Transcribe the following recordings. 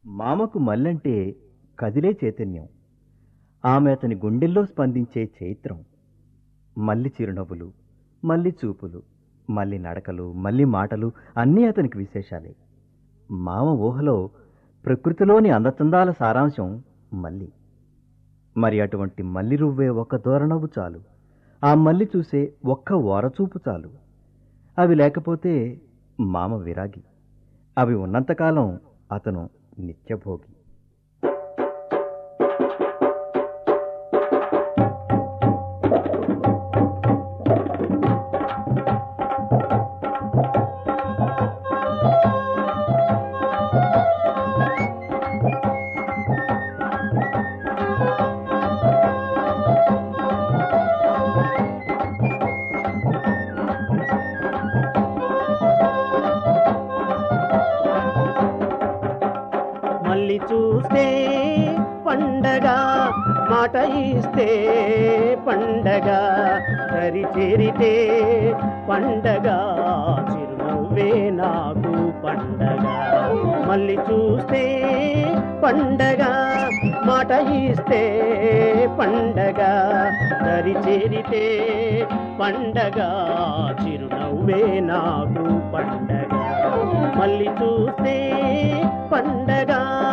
మామకు మల్లంటే కదిలే చైతన్యం ఆమె అతని గుండెల్లో స్పందించే చైత్రం మల్లి చిరునవ్వులు మల్లి చూపులు మల్లి నడకలు మల్లి మాటలు అన్నీ అతనికి విశేషాలే మామ ఊహలో ప్రకృతిలోని అందచందాల సారాంశం మల్లి మరి అటువంటి మల్లి రువ్వే ఒక్క దూరనవ్వు చాలు ఆ మల్లి చూసే ఒక్క ఓరచూపు చాలు అవి లేకపోతే మామ విరాగి అవి ఉన్నంతకాలం అతను నిత్యభోగి మళ్ళీ చూస్తే పండగ మాట ఇస్తే పండగ దరి చేరితే పండగ చిరునవ్వే నాకు పండగ మళ్ళీ చూస్తే పండగ మాట ఇస్తే పండగ దరి చేరితే పండగ చిరునవ్వే నాకు పండగ మళ్ళీ చూస్తే పండగ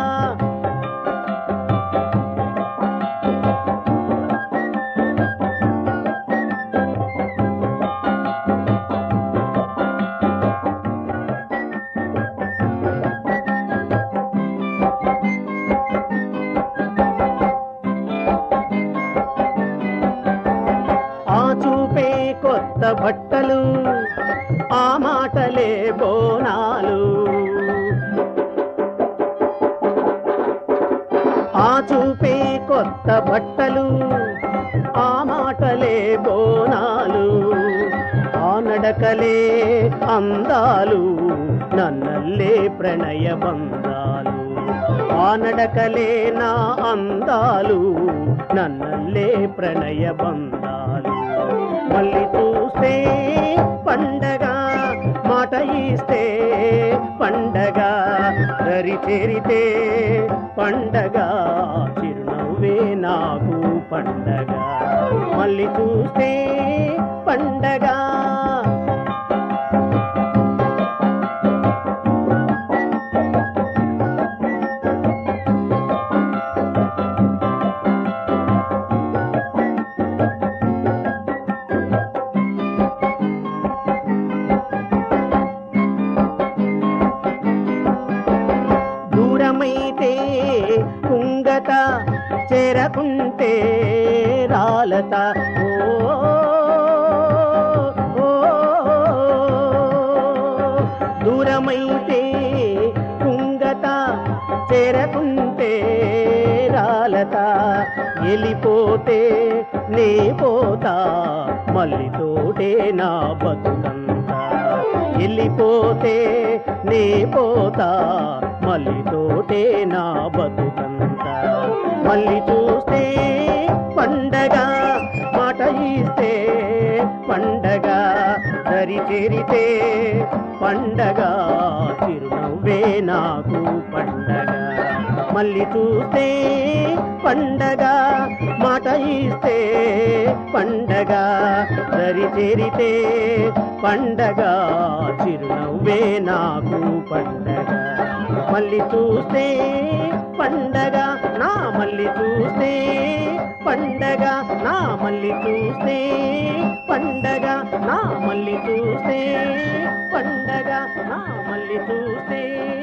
ఆ చూపే కొత్త బట్టలు ఆ మాటలే బోనాలు ఆ చూపే కొత్త బట్టలు ఆ మాటలే బోనాలు ఆ నడకలే అందాలు నన్నల్లే ప్రణయ బంధాలు ఆ నడకలే నా అందాలు నన్నల్లే ప్రణయ బంధాలు మళ్ళీ చూస్తే పండగ మాట ఇస్తే పండగ దరి చేరితే పండగ చిరునవ్వే నాకు పండగ మళ్ళీ చూస్తే పండగ దూరమైతే కుంగత చేరకుంటే రాలత ఓ ఓ, దూరమైతే కుంగత చేరకుంటే రాలత వెళ్ళిపోతే నే పోతా మళ్ళీ తోటే నా బతుకంతా వెళ్ళిపోతే నే పోతా మళ్ళీ తోటే నా బతుకంతా మళ్ళీ చూస్తే పండగ మాట ఇస్తే పండగ దరి చేరితే పండగ చిరునవ్వే నాకు పండగ మళ్ళీ చూస్తే పండగ మాట ఇస్తే పండగ దరి చేరితే పండగ చిరునవ్వే నాకు పండగ మళ్ళీ చూస్తే పండగ నా మళ్ళీ చూస్తే పండగ నా మళ్ళీ చూస్తే పండగ నా మళ్ళీ చూస్తే పండగ నా మళ్ళీ చూస్తే